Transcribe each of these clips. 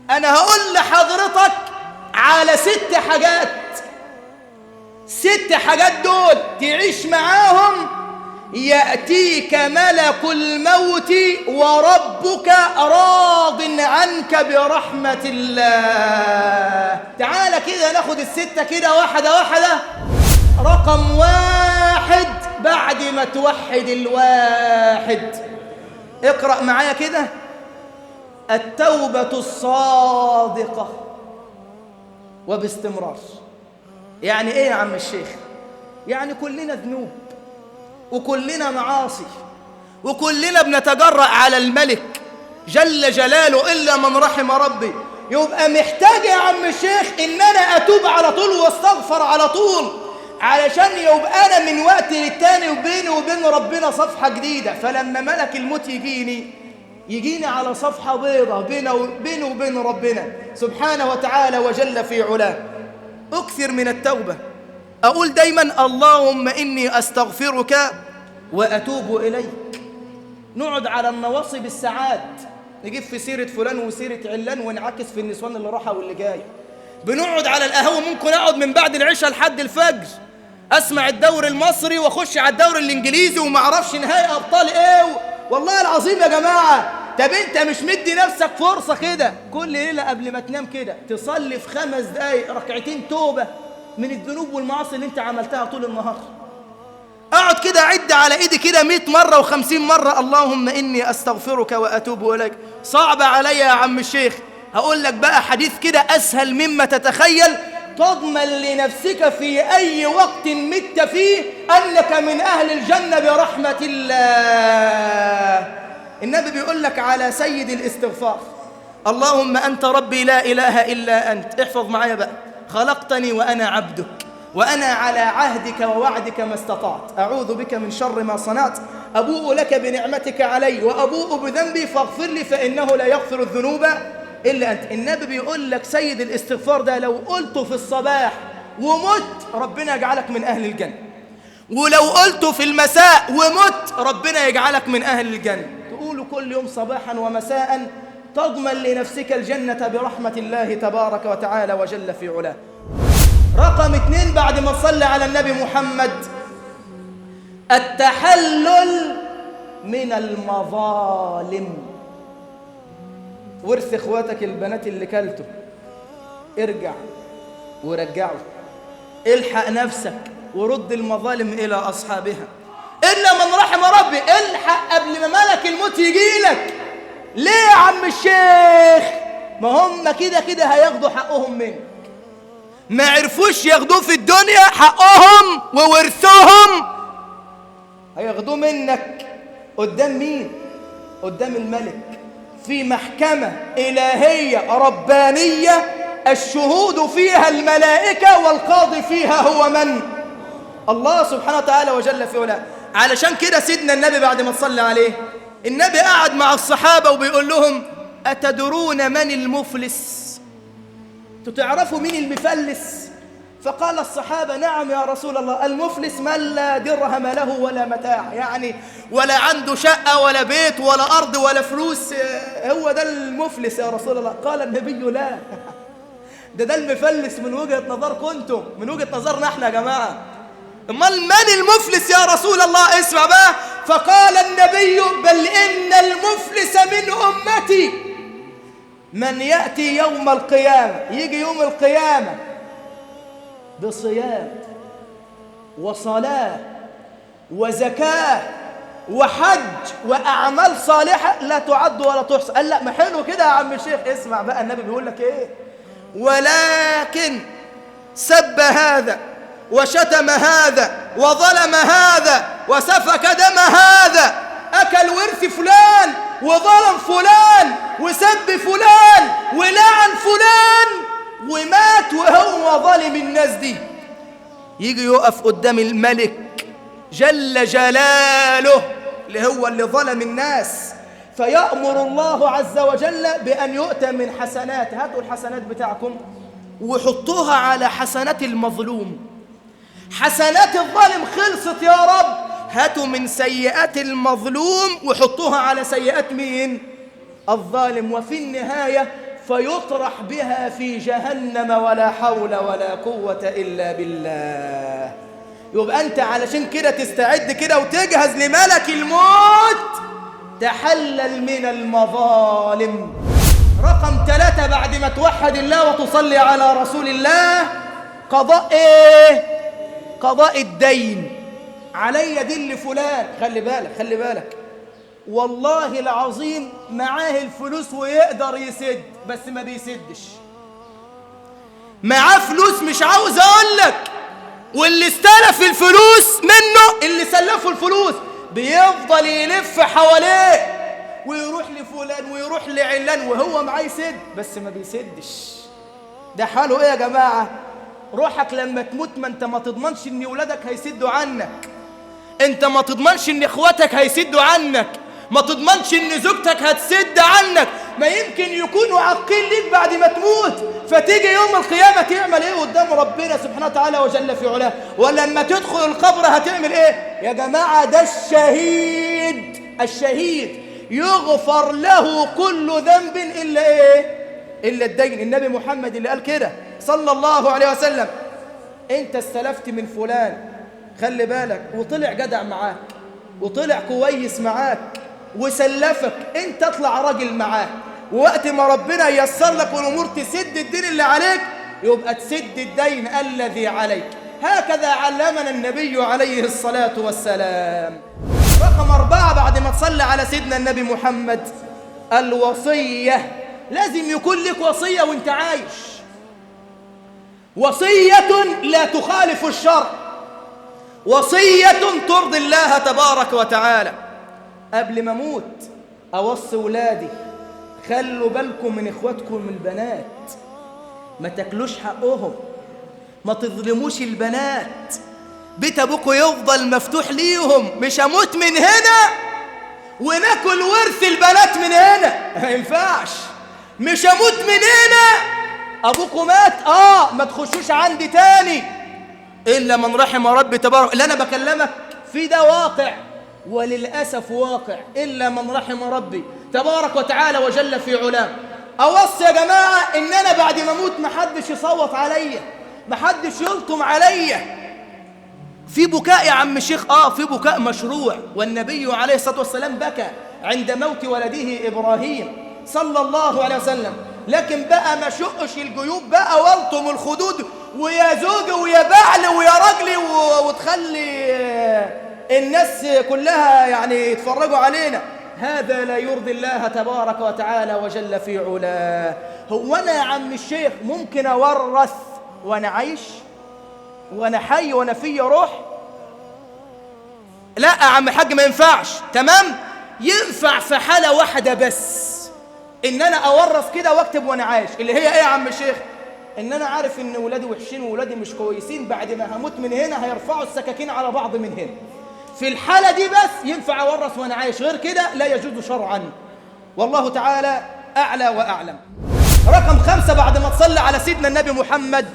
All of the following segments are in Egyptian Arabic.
أنا هقول لحضرتك على ست حاجات ست حاجات دول تعيش معاهم يأتيك ملك الموت وربك راض عنك برحمة الله تعال كده ناخد الستة كده واحدة واحدة رقم واحد بعد ما توحد الواحد اقرأ معايا كده التوبة الصادقة وباستمرار يعني ايه يا عم الشيخ يعني كلنا ذنوب وكلنا معاصي وكلنا بنتجرأ على الملك جل جلاله إلا من رحم ربي يبقى محتاج يا عم الشيخ إن أنا أتوب على طول واستغفر على طول علشان يبقى أنا من وقت للتاني وبيني وبين ربنا صفحة جديدة فلما ملك الموت يجيني يجيني على صفحة بيضة بيني وبين ربنا سبحانه وتعالى وجل في علاه أكثر من التوبة أقول دايما اللهم إني أستغفرك وأتوب إليك نقعد على النواصب الساعات نجيب في سيرة فلان وسيرة علان ونعكس في النسوان اللي راحة واللي جاي بنقعد على القهوة ممكن أقعد من بعد العشاء لحد الفجر أسمع الدوري المصري وأخش على الدوري الإنجليزي وما أعرفش نهائي أبطال إيه والله العظيم يا جماعة طب أنت مش مدي نفسك فرصة كده كل ليلة قبل ما تنام كده تصلي في خمس دقايق ركعتين توبة من الذنوب والمعاصي اللي أنت عملتها طول النهار اقعد كده اعد على ايدي كده 100 مره و50 مره اللهم اني استغفرك واتوب اليك صعب عليا يا عم الشيخ هقول لك بقى حديث كده اسهل مما تتخيل تضمن لنفسك في اي وقت مت فيه انك من اهل الجنه برحمه الله النبي بيقول لك على سيد الاستغفار اللهم انت ربي لا اله الا انت احفظ معايا بقى خلقتني وانا عبدك وأنا على عهدك ووعدك ما استطعت أعوذ بك من شر ما صنعت أبوء لك بنعمتك علي وأبوء بذنبي فاغفر لي فإنه لا يغفر الذنوب إلا أنت النبي بيقول لك سيد الاستغفار ده لو قلته في الصباح ومت ربنا يجعلك من أهل الجنة ولو قلته في المساء ومت ربنا يجعلك من أهل الجنة تقول كل يوم صباحا ومساء تضمن لنفسك الجنة برحمة الله تبارك وتعالى وجل في علاه رقم اثنين بعد ما صلى على النبي محمد التحلل من المظالم ورث اخواتك البنات اللي كلته ارجع ورجعه الحق نفسك ورد المظالم الى اصحابها الا من رحم ربي الحق قبل ما ملك الموت يجيلك ليه يا عم الشيخ ما هم كده كده هياخدوا حقهم منك ما عرفوش ياخدوه في الدنيا حقهم وورثهم هياخدوه منك قدام مين قدام الملك في محكمة إلهية ربانية الشهود فيها الملائكة والقاضي فيها هو من الله سبحانه وتعالى وجل في علاه علشان كده سيدنا النبي بعد ما تصلى عليه النبي قعد مع الصحابة وبيقول لهم أتدرون من المفلس تعرفوا مين المفلس فقال الصحابة نعم يا رسول الله المفلس من لا درهم له ولا متاع يعني ولا عنده شقة ولا بيت ولا أرض ولا فلوس هو ده المفلس يا رسول الله قال النبي لا ده ده المفلس من وجهة نظركم انتم من وجهة نظرنا احنا يا جماعة امال من المفلس يا رسول الله اسمع بقى فقال النبي بل إن المفلس من أمتي من يأتي يوم القيامة يجي يوم القيامة بصيام وصلاة وزكاة وحج وأعمال صالحة لا تعد ولا تحصى قال لا ما حلو كده يا عم الشيخ اسمع بقى النبي بيقول لك ايه ولكن سب هذا وشتم هذا وظلم هذا وسفك دم هذا أكل ورث فلان وظلم فلان وسب فلان ولعن فلان ومات وهو ظالم الناس دي يجي يقف قدام الملك جل جلاله اللي هو اللي ظلم الناس فيأمر الله عز وجل بأن يؤتى من حسنات هاتوا الحسنات بتاعكم وحطوها على حسنات المظلوم حسنات الظالم خلصت يا رب هاتوا من سيئات المظلوم وحطوها على سيئات مين الظالم وفي النهاية فيطرح بها في جهنم ولا حول ولا قوة إلا بالله يبقى أنت علشان كده تستعد كده وتجهز لملك الموت تحلل من المظالم رقم ثلاثة بعد ما توحد الله وتصلي على رسول الله قضاء ايه قضاء الدين علي دين لفلان خلي بالك خلي بالك والله العظيم معاه الفلوس ويقدر يسد بس ما بيسدش معاه فلوس مش عاوز اقول لك واللي استلف الفلوس منه اللي سلفه الفلوس بيفضل يلف حواليه ويروح لفلان ويروح لعلان وهو معاه يسد بس ما بيسدش ده حاله ايه يا جماعه روحك لما تموت ما انت ما تضمنش ان ولادك هيسدوا عنك انت ما تضمنش ان اخواتك هيسدوا عنك ما تضمنش ان زوجتك هتسد عنك ما يمكن يكونوا عاقين ليك بعد ما تموت فتيجي يوم القيامة تعمل ايه قدام ربنا سبحانه وتعالى وجل في علاه ولما تدخل القبر هتعمل ايه يا جماعة ده الشهيد الشهيد يغفر له كل ذنب إلا ايه إلا الدين النبي محمد اللي قال كده صلى الله عليه وسلم انت استلفت من فلان خلي بالك وطلع جدع معاك وطلع كويس معاك وسلفك انت اطلع راجل معاه ووقت ما ربنا ييسر لك الامور تسد الدين اللي عليك يبقى تسد الدين الذي عليك هكذا علمنا النبي عليه الصلاة والسلام رقم أربعة بعد ما تصلي على سيدنا النبي محمد الوصية لازم يكون لك وصية وانت عايش وصية لا تخالف الشرع وصية ترضي الله تبارك وتعالى قبل ما اموت اوصي ولادي خلوا بالكم من اخواتكم البنات ما تاكلوش حقهم ما تظلموش البنات بيت ابوكوا يفضل مفتوح ليهم مش هموت من هنا وناكل ورث البنات من هنا ما ينفعش مش هموت من هنا ابوكوا مات اه ما تخشوش عندي تاني الا من رحم ربي تبارك اللي انا بكلمك في ده واقع وللأسف واقع إلا من رحم ربي تبارك وتعالى وجل في علاه أوصي يا جماعة إن أنا بعد ما أموت محدش يصوت عليا محدش يلطم عليا في بكاء يا عم الشيخ آه في بكاء مشروع والنبي عليه الصلاة والسلام بكى عند موت ولده إبراهيم صلى الله عليه وسلم لكن بقى ما شقش الجيوب بقى والطم الخدود ويا زوجي ويا بعل ويا رجلي وتخلي الناس كلها يعني يتفرجوا علينا هذا لا يرضي الله تبارك وتعالى وجل في علاه هو انا يا عم الشيخ ممكن اورث وانا عايش وانا حي وانا في روح لا يا عم الحاج ما ينفعش تمام ينفع في حاله واحده بس ان انا اورث كده واكتب وانا عايش اللي هي ايه يا عم الشيخ ان انا عارف ان ولادي وحشين وولادي مش كويسين بعد ما هموت من هنا هيرفعوا السكاكين على بعض من هنا في الحالة دي بس ينفع أورث وأنا عايش غير كده لا يجوز شرعا والله تعالى أعلى وأعلم رقم خمسة بعد ما تصلي على سيدنا النبي محمد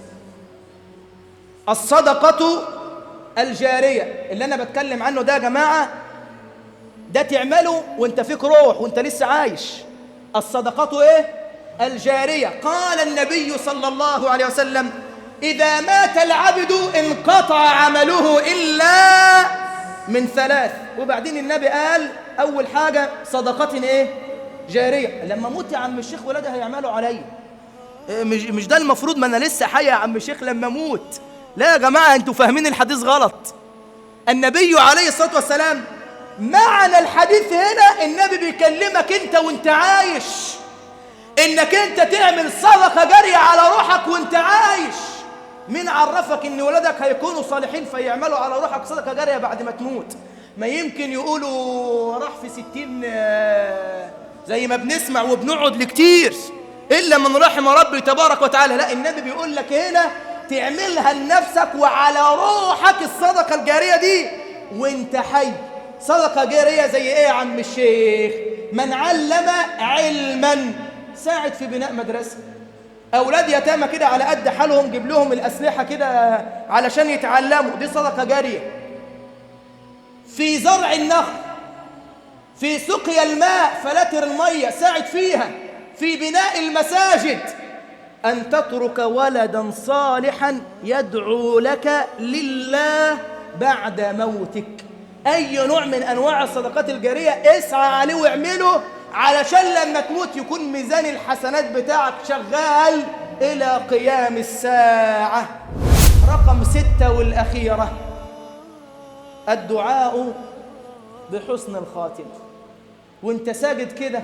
الصدقة الجارية اللي أنا بتكلم عنه ده يا جماعة ده تعمله وانت فيك روح وانت لسه عايش الصدقة ايه الجارية قال النبي صلى الله عليه وسلم إذا مات العبد انقطع عمله إلا من ثلاث وبعدين النبي قال أول حاجة صدقة إيه جارية لما موت يا عم الشيخ ولادها هيعملوا عليا مش مش ده المفروض ما أنا لسه حي يا عم الشيخ لما أموت لا يا جماعة أنتوا فاهمين الحديث غلط النبي عليه الصلاة والسلام معنى الحديث هنا النبي بيكلمك أنت وأنت عايش إنك أنت تعمل صدقة جارية على روحك وأنت عايش مين عرفك ان ولادك هيكونوا صالحين فيعملوا على روحك صدقه جاريه بعد ما تموت ما يمكن يقولوا راح في ستين زي ما بنسمع وبنقعد لكتير الا من رحم ربي تبارك وتعالى لا النبي بيقول لك هنا تعملها لنفسك وعلى روحك الصدقه الجاريه دي وانت حي صدقه جاريه زي ايه يا عم الشيخ من علم علما ساعد في بناء مدرسه أولاد يتامى كده على قد حالهم جيب لهم الأسلحة كده علشان يتعلموا دي صدقة جارية في زرع النخل في سقيا الماء فلاتر المية ساعد فيها في بناء المساجد أن تترك ولدا صالحا يدعو لك لله بعد موتك أي نوع من أنواع الصدقات الجارية اسعى عليه واعمله علشان لما تموت يكون ميزان الحسنات بتاعك شغال إلى قيام الساعة رقم ستة والأخيرة الدعاء بحسن الخاتمة وانت ساجد كده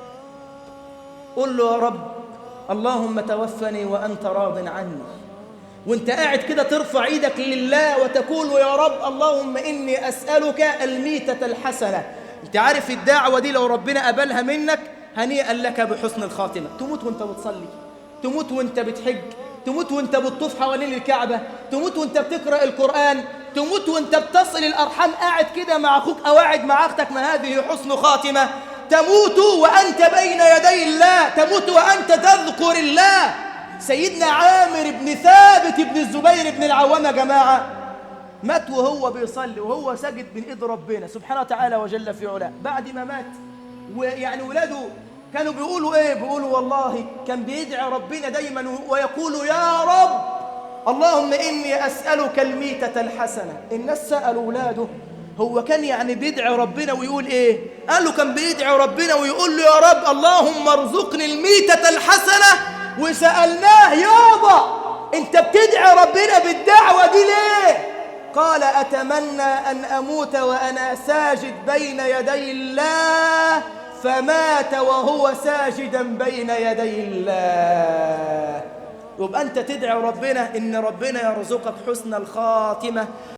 قل له يا رب اللهم توفني وأنت راض عني وانت قاعد كده ترفع ايدك لله وتقول يا رب اللهم إني أسألك الميتة الحسنة انت عارف الدعوة دي لو ربنا قبلها منك هنيئا لك بحسن الخاتمة تموت وانت بتصلي تموت وانت بتحج تموت وانت بتطوف حوالين الكعبة تموت وانت بتقرأ القرآن تموت وانت بتصل الأرحام قاعد كده مع أخوك أو قاعد مع أختك ما هذه حسن خاتمة تموت وأنت بين يدي الله تموت وأنت تذكر الله سيدنا عامر بن ثابت بن الزبير بن العوام يا جماعة مات وهو بيصلي وهو ساجد بين ايد ربنا سبحانه وتعالى وجل في علاه بعد ما مات ويعني ولاده كانوا بيقولوا ايه بيقولوا والله كان بيدعي ربنا دايما ويقول يا رب اللهم اني اسالك الميتة الحسنة الناس سالوا ولاده هو كان يعني بيدعي ربنا ويقول ايه قال له كان بيدعي ربنا ويقول له يا رب اللهم ارزقني الميتة الحسنة وسألناه يابا انت بتدعي ربنا بالدعوة دي ليه قال أتمنى أن أموت وأنا ساجد بين يدي الله فمات وهو ساجدا بين يدي الله يبقى أنت تدعي ربنا إن ربنا يرزقك حسن الخاتمة